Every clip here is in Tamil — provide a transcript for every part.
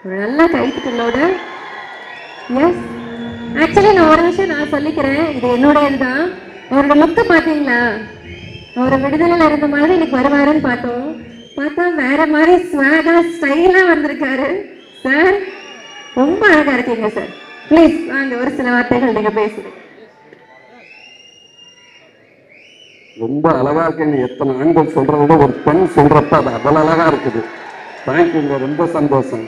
ஒரு நல்ல கைத்துக்களோட எஸ் ஆக்சுவலி நான் ஒரு விஷயம் நான் சொல்லிக்கிறேன் இது என்னுடைய தான் அவரோட லுக்கு பார்த்தீங்களா அவர் விடுதலையில் இருந்த மாதிரி இன்னைக்கு வருவாருன்னு பார்த்தோம் பார்த்தா வேற மாதிரி ஸ்வாகா ஸ்டைலாக வந்திருக்காரு சார் ரொம்ப அழகா இருக்கீங்க சார் ப்ளீஸ் வாங்க ஒரு சில வார்த்தைகள் நீங்க பேசுங்க ரொம்ப அழகா இருக்குன்னு எத்தனை ஆண்கள் சொல்றத விட ஒரு பெண் சொல்றப்ப அது அவ்வளவு அழகா இருக்குது தேங்க்யூங்க ரொம்ப சந்தோஷம்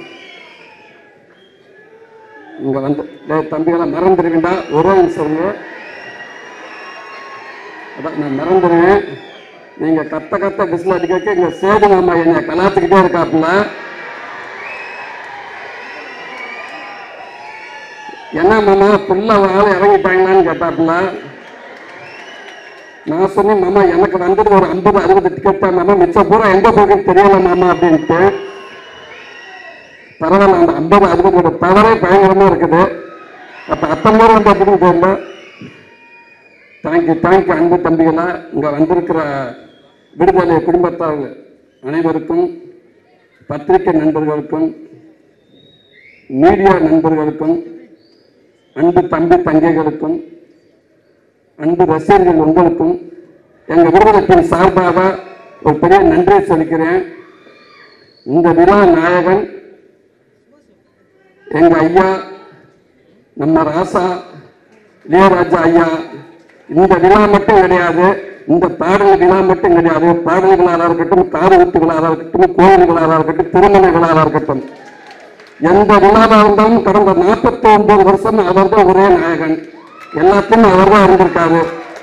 இங்க வந்து டேய் தம்பிகளை மறந்துடுவீண்டா ஒரு நிமிஷம் இருங்க. அதான் நான் மறந்துடுவேன் நீங்க கத்த கத்த விசில் அடிக்க இங்க சேது மாமா என்னை கலாத்துக்கிட்டே இருக்காப்புல என்ன மாமா புள்ள ஆள் இறங்கிட்டாங்களான்னு கேட்டாப்புல நான் சொன்னேன் மாமா எனக்கு வந்தது ஒரு ஐம்பது அறுபது டிக்கெட் தான் மாமா மிச்சம் பூரா எங்க போகுதுன்னு தெரியல மாமா அப்படின்ட்டு பரவாயில்ல அந்த ஐம்பது அறுபதோட பவரே பயங்கரமா இருக்குது அப்ப அத்தம்பது வந்து அப்படின்னு தெரியல தேங்க்யூ தேங்க்யூ அன்பு தம்பிகளா இங்க வந்திருக்கிற விடுதலை குடும்பத்தார் அனைவருக்கும் பத்திரிகை நண்பர்களுக்கும் மீடியா நண்பர்களுக்கும் அன்பு தம்பி தங்கைகளுக்கும் அன்பு ரசிகர்கள் உங்களுக்கும் எங்க விருதுகளின் சார்பாக ஒரு பெரிய நன்றியை சொல்லிக்கிறேன் இந்த விழா நாயகன் எங்க ஐயா நம்ம ராசா இளையராஜா ஐயா இந்த விழா மட்டும் கிடையாது இந்த பாடல் விழா மட்டும் கிடையாது பாடல் விழாவாக இருக்கட்டும் கார் ஊட்டு விழாவாக இருக்கட்டும் கோவில் விழாவாக இருக்கட்டும் திருமண விழாவாக இருக்கட்டும் எந்த விழாவாக இருந்தாலும் கடந்த நாற்பத்தி ஒன்பது வருஷம் அவர் தான் ஒரே நாயகன் எல்லாத்தையும் அவர் தான் இருந்திருக்காரு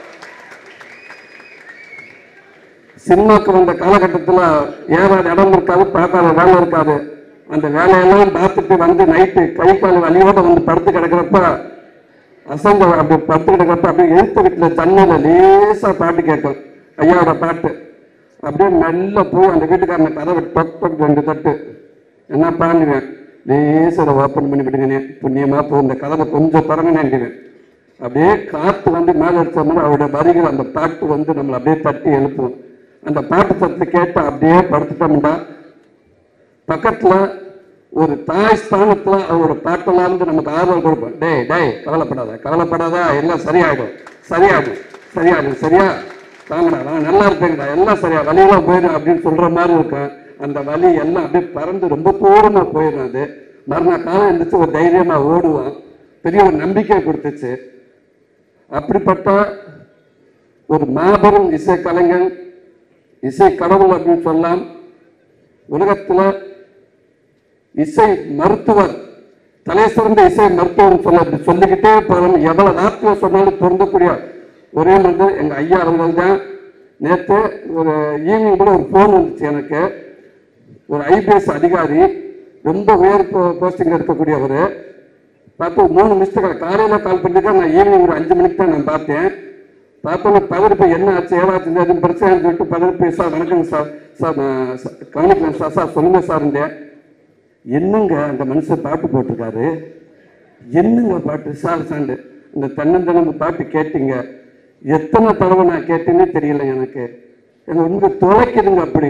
சினிமாக்கு வந்த காலகட்டத்தில் ஏறாத இடம் இருக்காது பார்க்காத வேலை இருக்காது அந்த வேலையெல்லாம் பார்த்துட்டு வந்து நைட்டு கை கால் வலியோட வந்து படுத்து கிடக்கிறப்ப அசந்த அப்படி படுத்து கிடக்கிறப்ப அப்படியே எழுத்து வீட்டில் தண்ணியில் லேசா பாட்டு கேட்கும் ஐயாவோட பாட்டு அப்படியே மெல்ல போய் அந்த வீட்டுக்காரனை கதவை டொக் டொக் ரெண்டு தட்டு என்ன பண்ணுவேன் லேசாக ஓப்பன் பண்ணி விடுங்கண்ணே புண்ணியமா போ இந்த கதவை கொஞ்சம் திறங்கண்ணேன் அப்படியே காத்து வந்து மேலே அடிச்ச மாதிரி அவருடைய வரிகள் அந்த பாட்டு வந்து நம்மளை அப்படியே தட்டி எழுப்பும் அந்த பாட்டு சத்து கேட்டு அப்படியே படுத்துட்டோம்னா பக்கத்துல ஒரு தாய் ஸ்தானத்துல அவரோட பாட்டெல்லாம் இருந்து நமக்கு ஆர்வம் கொடுப்போம் டேய் டேய் கவலைப்படாத கவலைப்படாத எல்லாம் சரியாயிடும் சரியாகும் சரியாகும் சரியா தாங்கடா நான் நல்லா இருப்பேங்கடா எல்லாம் சரியா வலியெல்லாம் போயிடும் அப்படின்னு சொல்ற மாதிரி இருக்கும் அந்த வலி எல்லாம் அப்படியே பறந்து ரொம்ப தூரமா போயிடும் அது மறுநாள் காலம் எழுந்திரிச்சு ஒரு தைரியமா ஓடுவான் பெரிய ஒரு நம்பிக்கை கொடுத்துச்சு அப்படிப்பட்ட ஒரு மாபெரும் இசை கலைஞன் இசை கடவுள் அப்படின்னு சொல்லலாம் உலகத்துல இசை மருத்துவர் தலை சிறந்த இசை மருத்துவர் சொல்ல அப்படி சொல்லிக்கிட்டே போகணும் எவ்வளவு நாட்கள் சொன்னாலும் பொருந்தக்கூடிய ஒரே வந்து எங்க ஐயா அவர்கள் தான் நேற்று ஒரு ஈவினிங் கூட ஒரு ஃபோன் வந்துச்சு எனக்கு ஒரு ஐபிஎஸ் அதிகாரி ரொம்ப உயர் போஸ்டிங் இருக்கக்கூடியவர் பார்த்து ஒரு மூணு மிஸ்டேக் காலையில் கால் பண்ணிட்டு நான் ஈவினிங் ஒரு அஞ்சு மணிக்கு தான் நான் பார்த்தேன் பார்த்தோன்னே பதறிப்பு என்ன ஆச்சு ஏதாச்சும் எதுவும் பிரச்சனை சொல்லிட்டு பதறிப்பு சார் வணக்கங்க சார் சார் நான் ச- கவனிக்கிறேன் சார் சார் சொல்லுங்க சார்ந்தேன் என்னங்க அந்த மனுஷன் பாட்டு போட்டிருக்காரு என்னங்க பாட்டு சார் சாண்டு இந்த தன்னந்தனம்பு பாட்டு கேட்டீங்க எத்தனை தடவை நான் கேட்டேன்னே தெரியல எனக்கு எனக்கு வந்து துளைக்குதுங்க அப்படி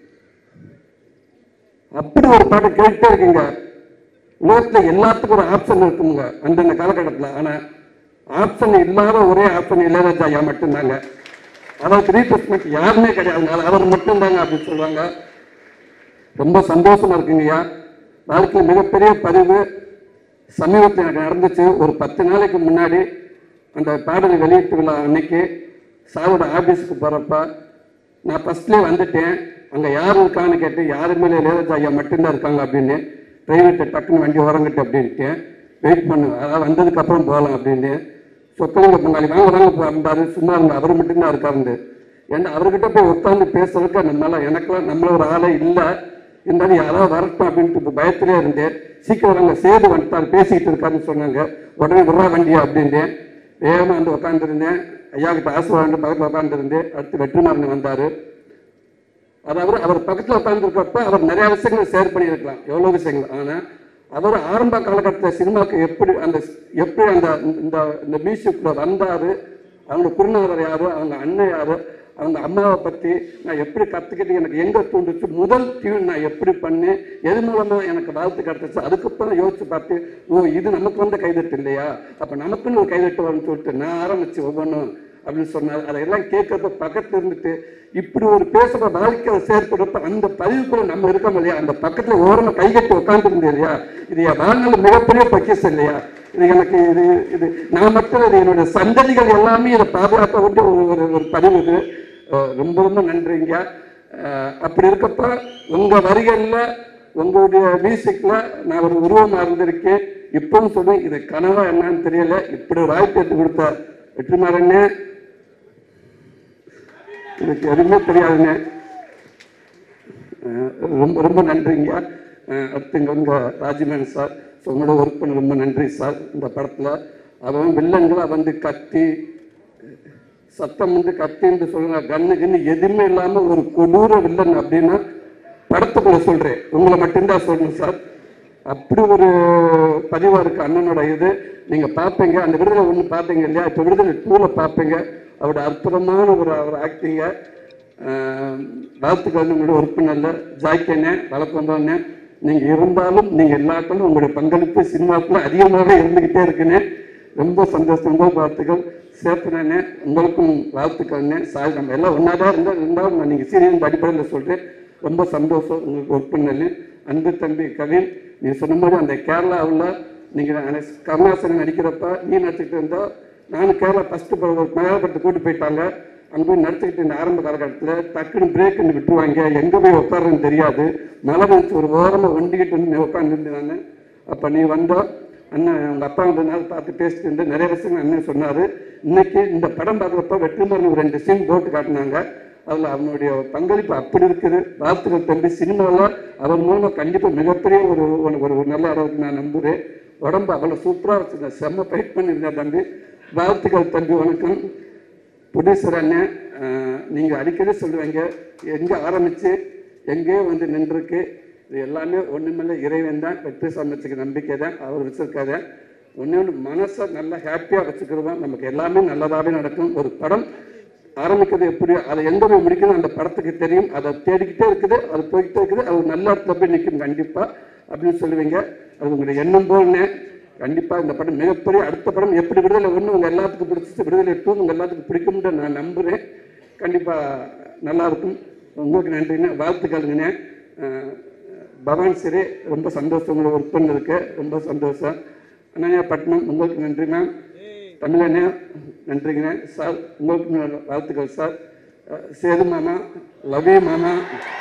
அப்படி ஒரு பாட்டு கேட்டுட்டே இருக்குங்க உலகத்துல எல்லாத்துக்கும் ஒரு ஆப்ஷன் இருக்குங்க அந்தந்த காலகட்டத்தில் ஆனா ஆப்ஷன் இல்லாத ஒரே ஆப்ஷன் இளையராஜா ஐயா மட்டும்தாங்க அதாவது ரீப்ளேஸ்மெண்ட் யாருமே கிடையாதுங்க அவர் மட்டும்தாங்க அப்படின்னு சொல்லுவாங்க ரொம்ப சந்தோஷமா இருக்குங்கய்யா வாழ்க்கையில் மிகப்பெரிய பதிவு சமீபத்தில் எனக்கு நடந்துச்சு ஒரு பத்து நாளைக்கு முன்னாடி அந்த பாடலை வெளியீட்டு விழா அன்னைக்கு சாரோட ஆபீஸுக்கு போறப்ப நான் ஃபர்ஸ்ட்லேயே வந்துட்டேன் அங்க யார் இருக்கான்னு கேட்டு யாருமே இல்லை, இளையராஜா ஐயா மட்டும்தான் இருக்காங்க அப்படின்னு டிரைவர்கிட்ட டக்குன்னு வண்டி உரங்கட்டு அப்படின்ட்டு வெயிட் பண்ணு அதாவது வந்ததுக்கு அப்புறம் போகலாம் அப்படின்னு சொத்தவங்க பங்காளி வாங்க வாங்க போ இருந்தாரு சும்மா இருங்க அவர் மட்டும்தான் இருக்காருன்னு ஏன்னா அவர்கிட்ட போய் உட்காந்து பேசுறதுக்கு நம்மளால எனக்கெல்லாம் நம்மள ஒரு ஆளே இல்லை இருந்தாலும் யாராவது வரட்டும் அப்படின்ட்டு இப்போ பயத்திலே இருந்தேன் சீக்கிரம் வாங்க சேது வந்துட்டாரு பேசிக்கிட்டு இருக்காருன்னு சொன்னாங்க உடனே விட்றா வண்டியா அப்படின்ட்டேன் வேகமாக வந்து உட்காந்துருந்தேன் ஐயா கிட்ட ஆசீர்வாதம் பக்கத்தில் உட்காந்துருந்தேன் அடுத்து வெற்றிமாறன் வந்தாரு அதாவது அவர் பக்கத்தில் உட்காந்துருக்கப்ப அவர் நிறைய விஷயங்களை ஷேர் பண்ணியிருக்கலாம் எவ்வளோ விஷயங்கள் ஆனால் அவர் ஆரம்ப காலகட்டத்தில் சினிமாக்கு எப்படி அந்த எப்படி அந்த இந்த இந்த மியூசிக்கில் வந்தார் அவங்க குருநாதர் யாரு அவங்க அண்ணன் யாரு அவங்க அம்மாவை பற்றி நான் எப்படி கற்றுக்கிட்டு எனக்கு எங்கே தூண்டுச்சு முதல் டியூன் நான் எப்படி பண்ணேன் எது மூலமாக எனக்கு வாழ்த்து கிடச்சிச்சு அதுக்கப்புறம் யோசிச்சு பார்த்து ஓ இது நமக்கு வந்த கைதட்டு இல்லையா அப்போ நமக்குன்னு ஒரு கைதட்டு வரும்னு சொல்லிட்டு நான் ஆரம்பிச்சு ஒவ்வொன்றும் அப்படின்னு சொன்னார் அதையெல்லாம் கேட்கறப்ப பக்கத்துல இருந்துட்டு இப்படி ஒரு பேசுற வாழ்க்கை செயற்படுறப்ப அந்த பதிவுக்குள்ள நம்ம இருக்கோம் இல்லையா அந்த பக்கத்துல ஓரமா கை கட்டி உட்காந்துருந்து இல்லையா இது என் வாழ்நாள் மிகப்பெரிய பக்கியம் இல்லையா இது எனக்கு இது இது நான் மட்டும் இது என்னோட சந்ததிகள் எல்லாமே இதை பாதுகாக்க விட்டு ஒரு ஒரு ஒரு பதிவு இது அஹ் ரொம்ப ரொம்ப நன்றிங்க அஹ் அப்படி இருக்கப்ப உங்க வரிகள்ல உங்களுடைய மியூசிக்ல நான் ஒரு உருவமா இருந்திருக்கேன் இப்பவும் சொல்றேன் இது கனவா என்னன்னு தெரியல இப்படி ஒரு வாய்ப்பு எடுத்து கொடுத்த வெற்றிமாறண்ணே எனக்கு எதுவுமே தெரியாதுங்க அஹ் ரொம்ப ரொம்ப நன்றிங்க அஹ் அடுத்து இங்க உங்க ராஜ்மேன் சார் ஸோ உங்களோட ஒர்க் பண்ண ரொம்ப நன்றி சார் இந்த படத்துல அவன் வில்லங்களா வந்து கத்தி சத்தம் வந்து கத்தின்னு சொல்லுங்க கண்ணு கண்ணு எதுவுமே இல்லாம ஒரு கொடூர வில்லன் அப்படின்னா படத்துக்குள்ள சொல்றேன் உங்களை மட்டும்தான் சொல்லணும் சார் அப்படி ஒரு பதிவா இருக்கு அண்ணனோட இது நீங்க பார்ப்பீங்க அந்த விடுதலை ஒண்ணு பார்த்தீங்க இல்லையா இப்ப விடுதலை டூல பார்ப்பீங்க அவரோட அற்புதமான ஒரு அவர் ஆக்டிங்க வாழ்த்துக்கள் உங்களோட உறுப்பினர்ல ஜாய்க்கண்ணே வழக்கு வந்தோடனே நீங்க இருந்தாலும் நீங்க எல்லாக்களும் உங்களுடைய பங்களிப்பு சினிமாக்குள்ள அதிகமாகவே இருந்துகிட்டே இருக்குன்னு ரொம்ப சந்தோஷம் ரொம்ப வாழ்த்துக்கள் சேர்த்துனே உங்களுக்கும் வாழ்த்துக்கள்னே சாரி நம்ம எல்லாம் ஒன்னாதான் இருந்தால் இருந்தாலும் நான் நீங்கள் சீரியல் அடிப்படையில் சொல்கிறேன் ரொம்ப சந்தோஷம் உங்களுக்கு ஒர்க் பண்ணல அன்பு தம்பி கவின் நீ சொன்ன மாதிரி அந்த கேரளாவில் நீங்கள் கருணாசன் நடிக்கிறப்ப நீ நடிச்சுட்டு இருந்தா நானும் கேரளா ஃபஸ்ட்டு மலையாளப்பட்டு கூட்டி போயிட்டாங்க அங்கே போய் நடிச்சுக்கிட்டு இந்த ஆரம்ப காலகட்டத்தில் டக்குன்னு பிரேக்குன்னு விட்டுருவாங்க எங்கே போய் உட்காருன்னு தெரியாது மழை வந்து ஒரு ஓரமாக வண்டிக்கிட்டு வந்து உட்காந்துருந்து நான் அப்போ நீ வந்தோம் அண்ணன் உங்க அப்பா வந்து நாள் பார்த்து பேசிட்டு இருந்து நிறைய விஷயங்கள் அண்ணன் சொன்னாரு இன்னைக்கு இந்த படம் பார்க்குறப்ப வெற்றிமாறன் ஒரு ரெண்டு சீன் போட்டு காட்டினாங்க அதுல அவனுடைய பங்களிப்பு அப்படி இருக்குது வாழ்த்துக்கள் தம்பி சினிமாவில் அவர் மூலமா கண்டிப்பா மிகப்பெரிய ஒரு ஒரு- ஒரு ஒரு நல்ல அளவுக்கு நான் நம்புறேன் உடம்பு அவ்வளவு சூப்பரா வச்சிருந்தேன் செம்ம ஃபைட் பண்ணியிருந்தேன் தம்பி வாழ்த்துக்கள் தம்பி வணக்கம் புடீஸ்வர அண்ணன் அஹ், நீங்க அடிக்கடி சொல்லுவீங்க எங்க ஆரம்பிச்சு எங்கேயோ வந்து நின்றுருக்கு இது எல்லாமே ஒண்ணுமில்ல இறைவன் தான் வெற்றி சமைச்சுக்க நம்பிக்கை தான் அவர் வச்சிருக்காரு ஒண்ணு ஒன்று மனசை நல்லா ஹாப்பியாக வச்சுக்கிறோம் நமக்கு எல்லாமே நல்லதாகவே நடக்கும் ஒரு படம் ஆரம்பிக்கிறது எப்படியோ அதை எங்க போய் முடிக்கணும் அந்த படத்துக்கு தெரியும் அதை தேடிக்கிட்டே இருக்குது அது போய்கிட்டே இருக்குது அது ஒரு நல்ல இடத்துல போய் நிற்கும் கண்டிப்பா அப்படின்னு சொல்லுவீங்க அது உங்களுடைய எண்ணம் போல்னே கண்டிப்பா இந்த படம் மிகப்பெரிய அடுத்த படம் எப்படி விடுதலை ஒன்று உங்க எல்லாத்துக்கும் பிடிச்சிச்சு விடுதலை டூ உங்க எல்லாத்துக்கும் பிடிக்கும்னு நான் நம்புறேன் கண்டிப்பா நல்லா இருக்கும் உங்களுக்கு நன்றிண்ணே வாழ்த்துக்கள்ங்கண்ணே அஹ் பவான் சிறே ரொம்ப சந்தோஷம் உங்களை ஒர்க் பண்ணதுக்கு ரொம்ப சந்தோஷம் அண்ணா பட்னம் உங்களுக்கு நன்றி மேம் தமிழண்ணே நன்றிங்கண்ணே சார் உங்களுக்கு ந- வாழ்த்துக்கள் சார் அஹ் சேது மாமா லவி மாமா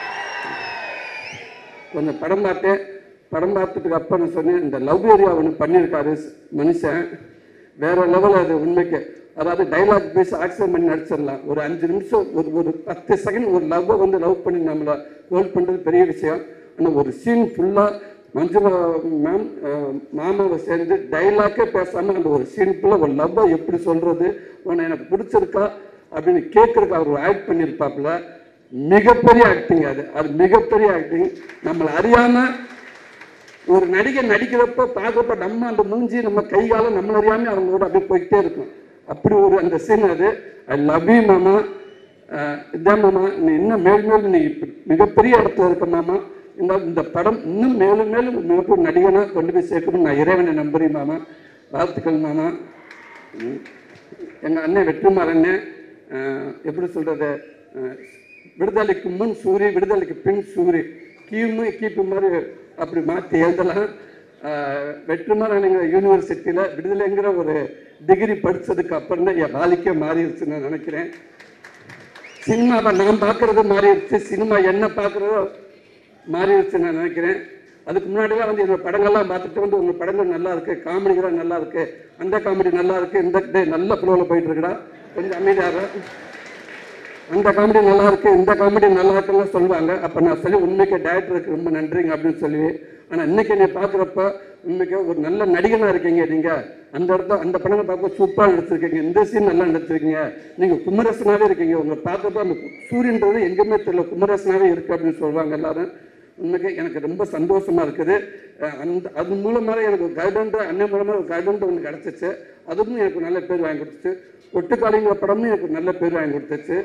கொஞ்சம் படம் பார்த்தேன் படம் பார்த்ததுக்கு அப்புறம் நான் சொன்னேன் இந்த லவ் ஏரியா ஒன்று பண்ணியிருக்காரு ஸ்- மனுஷன் வேற லெவல் அது உண்மைக்கு அதாவது டைலாக் பேசி ஆக்சன் பண்ணி நடிச்சிடலாம் ஒரு அஞ்சு நிமிஷம் ஒரு ஒரு பத்து செகண்ட் ஒரு லவ்வை வந்து லவ் பண்ணி நம்மளை ஹோல்ட் பண்ணுறது பெரிய விஷயம் ஆனால் ஒரு சீன் ஃபுல்லாக மஞ்சுளா மேம் மாமாவை சேர்ந்து டைலாக்கே பேசாமல் அந்த ஒரு சீன் ஃபுல்லாக ஒரு லவ்வை எப்படி சொல்கிறது உன்னை எனக்கு பிடிச்சிருக்கா அப்படின்னு கேட்கறதுக்கு அவர் ஆக்ட் பண்ணியிருப்பாப்புல மிகப்பெரிய ஆக்டிங் அது அது மிகப்பெரிய ஆக்டிங் நம்மளை அறியாம ஒரு நடிகை நடிக்கிறப்ப பார்க்கறப்ப நம்ம அந்த மூஞ்சி நம்ம கை காலம் நம்மள அறியாம அவங்களோட அப்படியே போய்கிட்டே இருக்கும் அப்படி ஒரு அந்த சீன் அது ஐ லவ் யூ மாமா அஹ் இதான் மாமா நீ இன்னும் மேல் மேலும் நீ இப்ப மிகப்பெரிய இடத்துல இருக்க மாமா இந்த இந்த படம் இன்னும் மேலும் மேலும் மிகப்பெரிய நடிகனா கொண்டு போய் சேர்க்கணும் நான் இறைவனை நம்புறேன் மாமா வாழ்த்துக்கள் மாமா ம். எங்க அண்ணன் வெற்றிமாறன் அஹ், எப்படி சொல்றது அஹ், விடுதலைக்கு முன் சூரிய விடுதலைக்கு பின் சூரிய கீமு கீப்பு மாதிரி அப்படி மாற்றி எழுதலாம் அஹ், வெற்றிமாறனுங்கிற யூனிவர்சிட்டியில் விடுதலைங்கிற ஒரு டிகிரி படிச்சதுக்கு அப்புறம் தான் என் வாழ்க்கையே மாறிடுச்சுன்னு நான் நினைக்கிறேன் சினிமாவை நான் பார்க்கறது மாறிடுச்சு சினிமா என்ன பார்க்கறதோ மாறிடுச்சு நான் நினைக்கிறேன் அதுக்கு முன்னாடிலாம் வந்து என்னோட படங்கள்லாம் பார்த்துட்டு வந்து உங்க படங்கள் நல்லா இருக்கு காமெடிகளாக நல்லா இருக்கு அந்த காமெடி நல்லா இருக்கு இந்த டே நல்ல ஃப்ளோவில் போயிட்டு இருக்குடா கொஞ்சம் அமைதியாக அந்த காமெடி நல்லா இருக்கு இந்த காமெடி நல்லா இருக்குன்னு சொல்லுவாங்க அப்ப நான் சொல்லி உண்மைக்கு டேரக்டருக்கு ரொம்ப நன்றிங்க அப்படின்னு சொல்லி ஆனா இன்னைக்கு என்னை பாக்குறப்ப உண்மைக்கு ஒரு நல்ல நடிகனா இருக்கீங்க நீங்க அந்த இடத்துல அந்த படங்களை பார்க்க சூப்பரா நடிச்சிருக்கீங்க இந்த சீன் நல்லா நடிச்சிருக்கீங்க நீங்க குமரசனாவே இருக்கீங்க உங்களை பார்க்கறப்ப அந்த சூரியன்றது எங்கேயுமே தெரியல குமரசனாவே இருக்கு அப்படின்னு சொல்லுவாங்க எல்லாரும் உண்மைக்கு எனக்கு ரொம்ப சந்தோஷமா இருக்குது அஹ் அந்த அது மூலமா எனக்கு ஒரு கைடன்ட் அண்ணன் மூலமா ஒரு கைடன்ட் ஒன்று கிடைச்சிச்சு அதுவும் எனக்கு நல்ல பேர் வாங்கி கொடுத்துச்சு ஒட்டுக்காலிங்கிற படமும் எனக்கு நல்ல பேர் வாங்கி கொடுத்துச்சு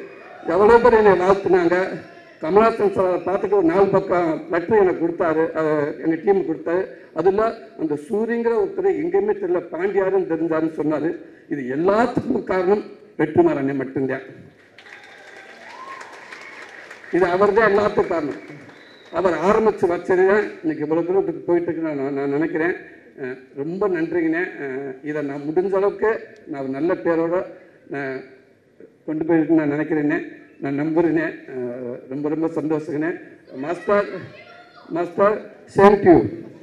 எவ்வளோ பேர் என்னை வாழ்த்துனாங்க கமலாசன் சார் பார்த்துட்டு ஒரு நாலு பக்கம் லெட்டர் எனக்கு கொடுத்தாரு அஹ், எங்க டீம் கொடுத்தாரு அதில் அந்த சூரியங்கிற ஒருத்தர் எங்கேயுமே தெரியல பாண்டியாரும் தெரிஞ்சாருன்னு சொன்னாரு இது எல்லாத்துக்கும் காரணம் வெற்றிமாறனை மட்டும்தான் இது அவர் தான் எல்லாத்துக்கும் காரணம் அவர் ஆரம்பிச்சு வச்சது தான் இன்னைக்கு இவ்வளவு தூரத்துக்கு போயிட்டு இருக்கு நான் நான் நினைக்கிறேன் அஹ் ரொம்ப நன்றிங்கண்ணே அஹ் இதை நான் முடிஞ்ச அளவுக்கு நான் ஒரு நல்ல பேரோட நான் கொண்டு போயிருக்கு நான் நினைக்கிறேனே நான் நம்புறேனே அஹ் ரொம்ப ரொம்ப சந்தோஷங்கண்ணே master master same to you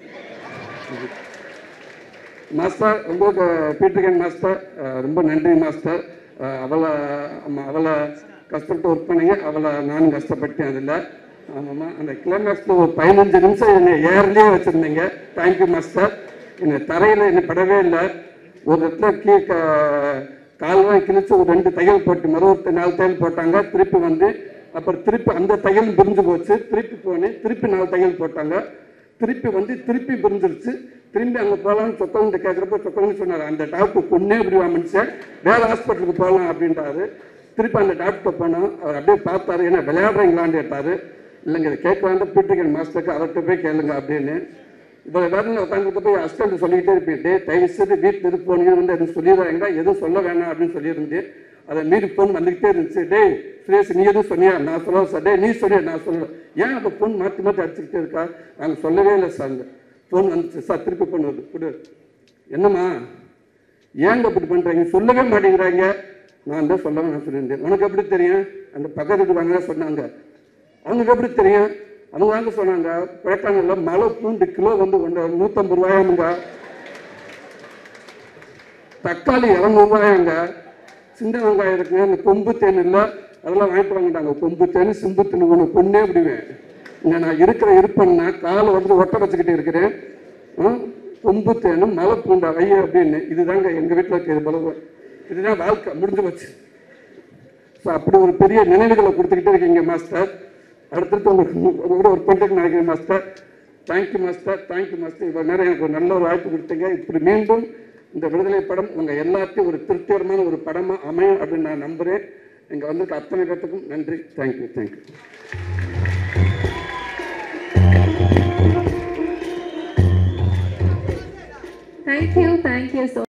master உங்களுக்கு பீட்டர்கன் மாஸ்டர் அஹ், ரொம்ப நன்றி மாஸ்டர் அஹ், அவளை ஆமா, அவளை கஷ்டப்பட்டு ஒர்க் பண்ணீங்க அவளை நானும் கஷ்டப்பட்டேன் அதில் ஆமாம்மா அந்த கிளைமேக்ஸில் ஒரு பதினஞ்சு நிமிஷம் என்னை ஏர்லேயே வச்சுருந்தீங்க தேங்க்யூ மாஸ்டர் என்னை தரையில் என்னை படவே இல்லை ஒரு இடத்துல கீ க- கால்வாய் கிழிச்சு ஒரு ரெண்டு தையல் போட்டு மறுபடியும் நாலு தையல் போட்டாங்க திருப்பி வந்து அப்புறம் திருப்பி அந்த தையல் பிரிஞ்சு போச்சு திருப்பி போனேன் திருப்பி நாலு தையல் போட்டாங்க திருப்பி வந்து திருப்பி பிரிஞ்சிருச்சு திரும்பி அங்கே போகலான்னு சொத்தவங்க கேட்குறப்ப சொத்தவங்க சொன்னார் அந்த டாக்டர் பொண்ணே இப்படி மனுஷன் வேற ஹாஸ்பிட்டலுக்கு போகலாம் அப்படின்றாரு திருப்பி அந்த டாக்டர் போனோம் அவர் அப்படியே பார்த்தாரு ஏன்னா விளையாடுறீங்களான்னு கேட்டாரு இல்லைங்க இதை கேட்க வேண்டாம் பீட்டர்கன் மாஸ்டருக்கு அவர்கிட்ட போய் கேளுங்க அப்படின்னு இப்போ வேற உட்காந்துட்டு போய் ஹஸ்பண்ட் சொல்லிக்கிட்டே இருப்பேன் டே தயவு செய்து வீட்டில் இருப்போம் வந்து எதுவும் சொல்லிடுறாங்க எதுவும் சொல்ல வேணாம் அப்படின்னு சொல்லியிருந்தேன் அதை மீறி ஃபோன் வந்துக்கிட்டே இருந்துச்சு டேய் சுரேஷ் நீ எதுவும் சொன்னியா நான் சொல்ல சார் டேய் நீ சொன்னியா நான் சொல்லல ஏன் அப்போ ஃபோன் மாற்றி மாற்றி அடிச்சுக்கிட்டே இருக்கா நாங்கள் சொல்லவே இல்லை சார் ஃபோன் வந்துச்சு சார் திருப்பி ஃபோன் வருது கொடு என்னம்மா ஏங்க இப்படி பண்ணுறீங்க சொல்லவே மாட்டேங்கிறாங்க நான் தான் சொல்ல நான் சொல்லியிருந்தேன் உனக்கு எப்படி தெரியும் அந்த பக்கத்து வீட்டு வாங்க சொன்னாங்க அவங்களுக்கு எப்படி தெரியும் அவங்க வாங்க சொன்னாங்க கொடைக்கானல்ல மலை பூண்டு கிலோ வந்து கொண்டு நூற்றம்பது ரூபாயாமுங்க தக்காளி இரநூறுவாயாங்க சின்ன வெங்காயம் இருக்குங்க இந்த கொம்பு தேன் இல்லை அதெல்லாம் வாங்கிட்டு வாங்கிட்டாங்க கொம்பு தேன் சிம்பு தேன் ஒன்று கொண்டே விடுவேன் இங்கே நான் இருக்கிற இருப்பேன்னா காலை வந்து ஒட்ட வச்சுக்கிட்டு இருக்கிறேன் ஆ, கொம்பு தேனும் மலை பூண்டா வைய அப்படின்னு இதுதாங்க எங்கள் வீட்டில் இருக்கிறது பலவு இதுதான் வாழ்க்கை முடிஞ்சு வச்சு ஸோ அப்படி ஒரு பெரிய நினைவுகளை கொடுத்துக்கிட்டே இருக்கீங்க மாஸ்டர் அடுத்தடுத்து உங்களுக்கு உங்க கூட ஒர்க் பண்ணிட்டு நினைக்கிறேன் master thank you master thank you master இவ்வளோ நேரம் எனக்கு ஒரு நல்ல ஒரு வாய்ப்பு கொடுத்தீங்க இப்படி மீண்டும் இந்த விடுதலை படம் உங்கள் எல்லாத்தையும் ஒரு திருப்திகரமான ஒரு படமாக அமையும் அப்படின்னு நான் நம்புகிறேன் இங்கே வந்திருக்க அத்தனை பேர்த்துக்கும் நன்றி thank you thank you thank you thank you so